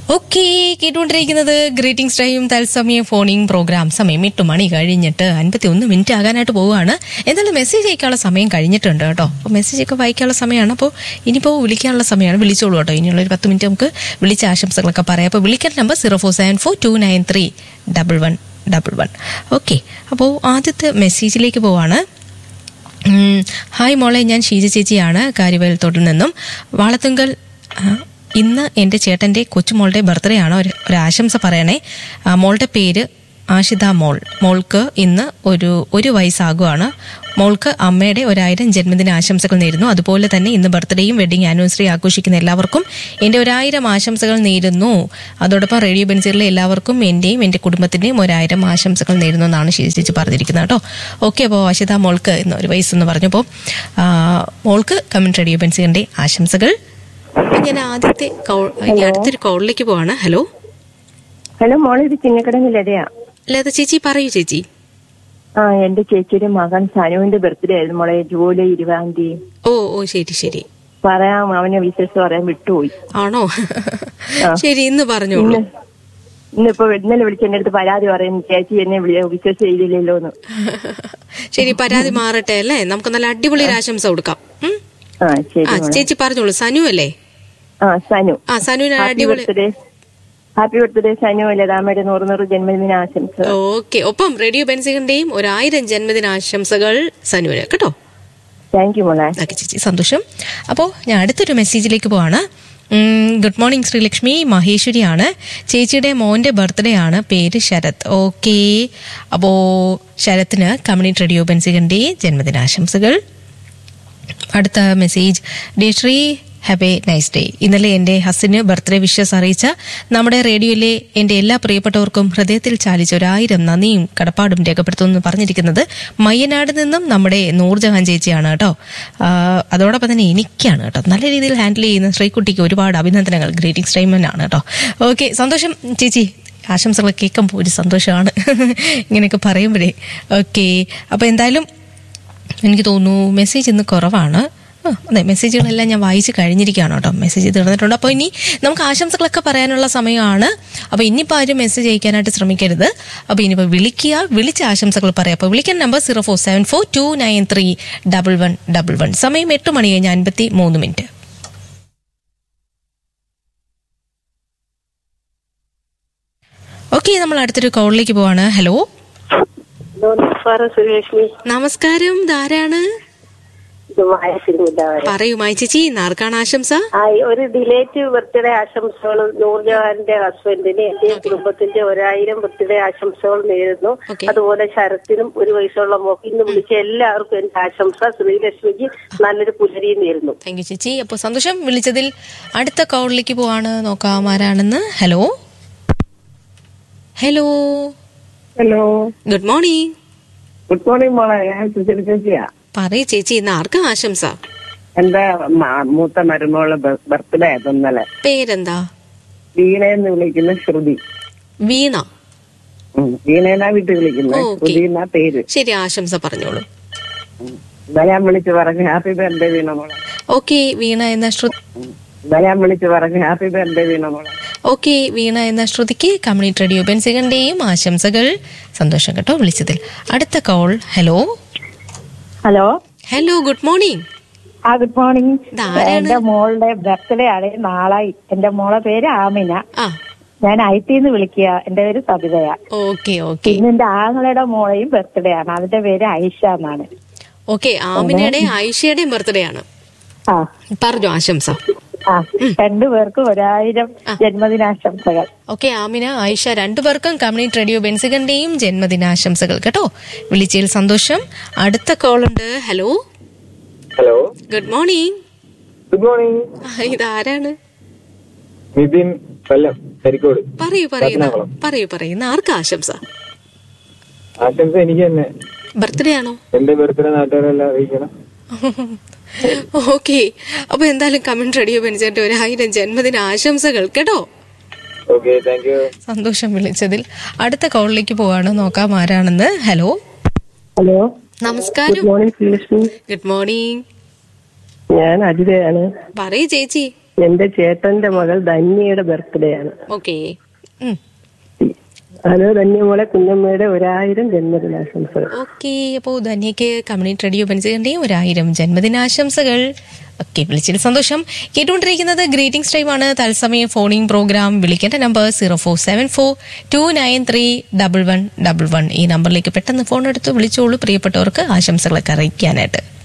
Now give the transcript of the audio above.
Okay കേട്ടുകൊണ്ടിരിക്കുന്നത് greetings time തത്സമയം phoning programme സമയം എട്ട് മണി കഴിഞ്ഞിട്ട് അൻപത്തി ഒന്ന് മിനിറ്റ് ആകാനായിട്ട് പോവുകയാണ് എന്തായാലും മെസ്സേജ് അയക്കാനുള്ള സമയം കഴിഞ്ഞിട്ടുണ്ട് കേട്ടോ അപ്പോൾ മെസ്സേജ് ഒക്കെ വായിക്കാനുള്ള സമയമാണ് അപ്പോൾ ഇനിയിപ്പോൾ വിളിക്കാനുള്ള സമയമാണ് വിളിച്ചോളൂ കേട്ടോ ഇനിയുള്ള ഒരു പത്ത് മിനിറ്റ് നമുക്ക് വിളിച്ച ആശംസകളൊക്കെ പറയാം അപ്പോൾ വിളിക്കാൻ number zero four seven four two nine three double one double one okay അപ്പോൾ ആദ്യത്തെ മെസ്സേജിലേക്ക് പോവാണ് ഉം, ഹായ് മോളെ ഞാൻ ഷീജ ചേച്ചിയാണ് കാര്യവയൽത്തോട്ടിൽ നിന്നും വാളത്തുങ്കൽ ആ, ഇന്ന് എൻ്റെ ചേട്ടൻ്റെ കൊച്ചുമോളുടെ ബർത്ത്ഡേ ആണ് ഒരു ഒരു ആശംസ പറയണേ ആ, മോളുടെ പേര് ആഷിത മോൾ മോൾക്ക് ഇന്ന് ഒരു ഒരു വയസ്സാകുവാണ് മോൾക്ക് അമ്മയുടെ ഒരായിരം ജന്മദിന ആശംസകൾ നേരുന്നു അതുപോലെ തന്നെ ഇന്ന് ബർത്ത്ഡേയും വെഡിങ് ആനിവേഴ്സറി ആഘോഷിക്കുന്ന എല്ലാവർക്കും എൻ്റെ ഒരായിരം ആശംസകൾ നേരുന്നു അതോടൊപ്പം റേഡിയോ ബെൻസിലെ എല്ലാവർക്കും എൻ്റെയും എൻ്റെ കുടുംബത്തിൻ്റെയും ഒരായിരം ആശംസകൾ നേരുന്നു എന്നാണ് ഷീജ ചേച്ചി പറഞ്ഞിരിക്കുന്നത് കേട്ടോ ഓക്കെ അപ്പോൾ അഷിത മോൾക്ക് ഇന്ന് ഒരു വയസ്സെന്ന് പറഞ്ഞപ്പോൾ ആ, മോൾക്ക് കമൻറ്റ് റേഡിയോ ബെൻസിൻ്റെ ആശംസകൾ ഞാൻ ആദ്യത്തെ കോൾ ഇനി അടുത്തൊരു കോളിലേക്ക് പോവാണ് ഹലോ ഹലോ മോളെ ഇത് ചിന്നക്കടങ്ങ് ലതയാ ലത ചേച്ചി പറയൂ ചേച്ചി ആ എന്റെ ചേച്ചിയുടെ മകൻ സനുവിന്റെ ബർത്ത്ഡേ ആയിരുന്നു മോളെ ജൂലൈ ഇരുപതാം തീയതി ഓ ഓ ശരി ശരി പറയാം അവനെ വിശേഷം പറയാൻ വിട്ടുപോയി ആണോ ആ. ശരി ഇന്ന് പറഞ്ഞോളൂ ഇന്ന് ഇന്നിപ്പോ ഇന്നലെ വിളിച്ച് എന്റെ അടുത്ത് പരാതി പറയുന്നു ചേച്ചി എന്നെ വിളി- വിശ്വസിച്ച് ചെയ്തില്ലല്ലോ എന്ന് ശരി പരാതി മാറട്ടെ അല്ലേ നമുക്ക് നല്ല അടിപൊളി ഒരു ആശംസ കൊടുക്കാം ഉം? ആ ശരി ആ മോളെ ചേച്ചി പറഞ്ഞോളൂ സനു അല്ലേ ആ സനു ആ സനുവിന് ഹാപ്പി അടിപൊളി ബർത്ത്ഡേ ഹാപ്പി ബർത്ത്ഡേ സനു ലതാമയുടെ നൂറ് നൂറ് ജന്മദിന ആശംസ ഓക്കെ ഒപ്പം റേഡിയോ ബെൻസികന്റെയും ഒരായിരം ജന്മദിന ആശംസകൾ സനുവിന് കേട്ടോ താങ്ക് യു മോളെ ഓക്കെ ചേച്ചി സന്തോഷം അപ്പോൾ ഞാൻ അടുത്തൊരു മെസ്സേജിലേക്ക് പോവാണ് ഉം, ഗുഡ് മോർണിംഗ് ശ്രീലക്ഷ്മി മഹേശ്വരിയാണ് ചേച്ചിയുടെ മോന്റെ ബർത്ത്ഡേ ആണ് പേര് ശരത് ഓക്കെ അപ്പോൾ ശരത്തിന് കമ്മ്യൂണിറ്റി റേഡിയോ ബെൻസികന്റെ ജന്മദിനാശംസകൾ അടുത്ത മെസ്സേജ് ഡേ ശ്രീ ഹാവ് എ നൈസ് ഡേ ഇന്നലെ എൻ്റെ ഹസ്സിന് ബർത്ത്ഡേ വിഷസ് അറിയിച്ച നമ്മുടെ റേഡിയോയിലെ എൻ്റെ എല്ലാ പ്രിയപ്പെട്ടവർക്കും ഹൃദയത്തിൽ ചാലിച്ച ഒരായിരം നന്ദിയും കടപ്പാടും രേഖപ്പെടുത്തുമെന്ന് പറഞ്ഞിരിക്കുന്നത് മയ്യനാട് നിന്നും നമ്മുടെ നൂർജഹാൻ ചേച്ചിയാണ് കേട്ടോ ആ, അതോടൊപ്പം തന്നെ എനിക്കാണ് കേട്ടോ നല്ല രീതിയിൽ ഹാൻഡിൽ ചെയ്യുന്ന ശ്രീകുട്ടിക്ക് ഒരുപാട് അഭിനന്ദനങ്ങൾ ഗ്രീറ്റിംഗ്സ് ടൈമിനാണ് കേട്ടോ ഓക്കെ സന്തോഷം ചേച്ചി ആശംസകൾ കേൾക്കുമ്പോൾ ഒരു സന്തോഷമാണ് ഇങ്ങനെയൊക്കെ പറയുമ്പോഴേ ഓക്കെ അപ്പോൾ എന്തായാലും എനിക്ക് തോന്നുന്നു മെസ്സേജ് ഇന്ന് കുറവാണ് ആ, അതെ മെസ്സേജുകളെല്ലാം ഞാൻ വായിച്ച് കഴിഞ്ഞിരിക്കുകയാണ് കേട്ടോ മെസ്സേജ് തീർന്നിട്ടുണ്ട് അപ്പോൾ ഇനി നമുക്ക് ആശംസകളൊക്കെ പറയാനുള്ള സമയമാണ് അപ്പോൾ ഇനിയിപ്പോൾ ആരും മെസ്സേജ് അയക്കാനായിട്ട് ശ്രമിക്കരുത് അപ്പോൾ ഇനിയിപ്പോൾ വിളിക്കുക വിളിച്ച ആശംസകൾ പറയാം അപ്പോൾ വിളിക്കാൻ number zero four seven four two nine three double one double one സമയം എട്ട് മണി കഴിഞ്ഞ് അൻപത്തി മൂന്ന് മിനിറ്റ് ഓക്കെ നമ്മൾ അടുത്തൊരു കോളിലേക്ക് പോവാണ് ഹലോ സുരേഷ്മി നമസ്കാരം ധാരാണ് ഇത് വായസിരുന്നില്ല പറയൂ മായി ചേച്ചി ഇന്ന് ആർക്കാണ് ആശംസ ആ, ഒരു ഡിലേറ്റ് ബർത്ത്ഡേ ആശംസകൾ നൂർജഹാന്റെ ഹസ്ബൻഡിന് എന്റെ കുടുംബത്തിന്റെ ഒരായിരം ബർത്ത്ഡേ ആശംസകൾ നേരുന്നു Okay. അതുപോലെ ശരത്തിനും ഒരു വയസ്സുള്ള മോക്ക് ഇന്ന് വിളിച്ച എല്ലാവർക്കും എന്റെ ആശംസ ശ്രീലക്ഷ്മിക്ക് നല്ലൊരു പുലരിയും നേരുന്നു താങ്ക് യു ചേച്ചി അപ്പോൾ സന്തോഷം വിളിച്ചതിൽ അടുത്ത കോളിലേക്ക് പോവാണ് നോക്കാം ആരാണെന്ന് hello hello hello good morning good morning മോളെ ഞാൻ സുശീല ചേച്ചിയാ പറയ് ചേച്ചി ഇന്ന് ആർക്കാ ആശംസ എന്റെ മ- മൂത്ത മരുമോള് ബർത്ത്ഡേ ആയിരുന്നു ഇന്നലെ പേരെന്താ വീണയെന്ന് വിളിക്കുന്ന ശ്രുതി വീണ ഉം. വീണേനാ വീട്ടിൽ വിളിക്കുന്നത് ഓ, ഓക്കേ. ശ്രുതി എന്നാ പേര് ശരി ആശംസ പറഞ്ഞോളൂ ഇന്നലെ ഞാൻ വിളിച്ചു പറഞ്ഞു ഹാപ്പി ബർത്ത്ഡേ വീണ മോളെ ഓക്കെ വീണ എന്ന ശ്രു ഉം. ഇന്നലെ ഞാൻ വിളിച്ചു പറഞ്ഞു ഹാപ്പി ബർത്ത്ഡേ വീണ മോളെ ഓക്കെ വീണ എന്ന ശ്രുതിക്ക് കമ്മ്യൂണിറ്റി റേഡിയോ ബെൻസികന്റെയും ആശംസകൾ സന്തോഷം കേട്ടോ വിളിച്ചതിൽ അടുത്ത call hello hello hello good morning ആ ഗുഡ് മോർണിംഗ് ഇതാരാണ്? എന്റെ മോളുടെ ബർത്ത്ഡേ ആണ് നാളായി എന്റെ മോളെ പേര് ആമിന ആ ഞാൻ ഐ ടിന്ന് വിളിക്കുക എന്റെ പേര് സബിതയാ ഓക്കെ ഓക്കെ പിന്നെ എന്റെ ആങ്ങളുടെ മോളെയും ബർത്ത്ഡേ ആണ് അതിന്റെ പേര് ഐഷ എന്നാണ് ഓക്കെ ആമിനയുടെ ഐഷയുടെയും ബർത്ത്ഡേ ആണ് ആ പറഞ്ഞു ആശംസ ആ രണ്ടുപേർക്കും ഒരായിരം ജന്മദിനാശംസകൾ ഓക്കെ ആമിന ആയിഷ രണ്ടുപേർക്കും കമ്മ്യൂണിറ്റി റേഡിയോ ബെൻസികന്റെയും ജന്മദിനാശംസകൾ കേട്ടോ വിളിച്ചതിൽ സന്തോഷം അടുത്ത കോൾ ഉണ്ട് hello hello good morning good morning ഇതാരാണ് നിതിൻ കൊല്ലം കരിക്കോട് പറയൂ പറയൂ ന- പത്തനാകുളം. പറയൂ പറയൂ ഇന്ന് ആർക്കാ ആശംസ ആശംസ എനിക്ക് തന്നെ ബർത്ത്ഡേ ആണോ എന്റെ ബർത്ത്ഡേ നാട്ടുകാരെല്ലാം അറിയിക്കണം ഓക്കെ അപ്പൊ എന്തായാലും കമ്മ്യൂണിറ്റി റേഡിയോ ബെൻസിന്റെ ഒരു ആയിരം ജന്മദിന ആശംസകൾ കേട്ടോ ഓക്കെ താങ്ക് യു സന്തോഷം വിളിച്ചതിൽ അടുത്ത കോളിലേക്ക് പോവാണ് നോക്കാം ആരാണെന്ന് ഹലോ ഹലോ നമസ്കാരം good morning Sreelakshmi good morning ഞാൻ അജിതയാണ് പറയൂ ചേച്ചി എന്റെ ചേട്ടന്റെ മകൾ ധന്യയുടെ ബർത്ത്ഡേ ആണ് ഓക്കെ അത് ധന്യമോളെ കുഞ്ഞമ്മയുടെ ഒരായിരം ജന്മദിനാശംസകൾ ഓക്കെ അപ്പോൾ ധന്യയ്ക്ക് കമ്മ്യൂണിറ്റി റേഡിയോ ബെൻസിന്റെ ഒരായിരം ജന്മദിനാശംസകൾ ഓക്കെ വിളിച്ചതിൽ സന്തോഷം കേട്ടുകൊണ്ടിരിക്കുന്നത് ഗ്രീറ്റിംഗ്സ് ടൈം ആണ് തത്സമയം ഫോണിംഗ് പ്രോഗ്രാം വിളിക്കേണ്ട number zero four seven four two nine three double one double one ഈ നമ്പറിലേക്ക് പെട്ടെന്ന് ഫോൺ എടുത്ത് വിളിച്ചോളൂ പ്രിയപ്പെട്ടവർക്ക് ആശംസകളൊക്കെ അറിയിക്കാനായിട്ട്